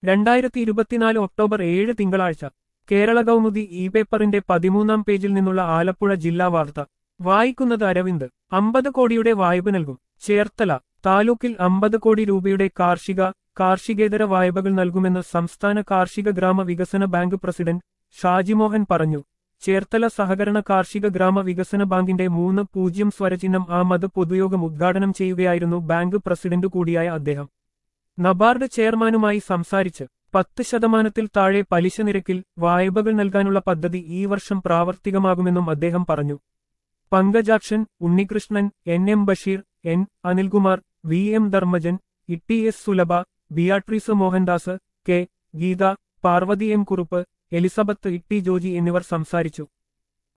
രണ്ടായിരത്തി ഇരുപത്തിനാല് ഒക്ടോബർ ഏഴ് തിങ്കളാഴ്ച കേരള കൗമുദി ഇ പേപ്പറിന്റെ പതിമൂന്നാം പേജിൽ നിന്നുള്ള ആലപ്പുഴ ജില്ലാ വാർത്ത വായിക്കുന്നത് അരവിന്ദ് അമ്പത് കോടിയുടെ വായ്പ നൽകും ചേർത്തല താലൂക്കിൽ അമ്പത് കോടി രൂപയുടെ കാർഷിക കാർഷികേതര വായ്പകൾ നൽകുമെന്ന് സംസ്ഥാന കാർഷിക ഗ്രാമ വികസന ബാങ്ക് പ്രസിഡന്റ് ഷാജിമോഹൻ പറഞ്ഞു ചേർത്തല സഹകരണ കാർഷിക ഗ്രാമ വികസന ബാങ്കിന്റെ മൂന്ന് പൂജ്യം സ്വരചിഹ്നം ആമത് പൊതുയോഗം ഉദ്ഘാടനം ചെയ്യുകയായിരുന്നു ബാങ്ക് പ്രസിഡന്റ് കൂടിയായ അദ്ദേഹം നബാർഡ് ചെയർമാനുമായി സംസാരിച്ച് പത്ത് ശതമാനത്തിൽ താഴെ പലിശ നിരക്കിൽ വായ്പകൾ നൽകാനുള്ള പദ്ധതി ഈ വർഷം പ്രാവർത്തികമാകുമെന്നും അദ്ദേഹം പറഞ്ഞു Pankajakshan Unnikrishnan N M Basheer N Anilkumar V M Dharmajan Itty S Sulabha Beatrice Mohandas K Geetha Parvathy M Kurup Elizabeth Itty Joji എന്നിവർ സംസാരിച്ചു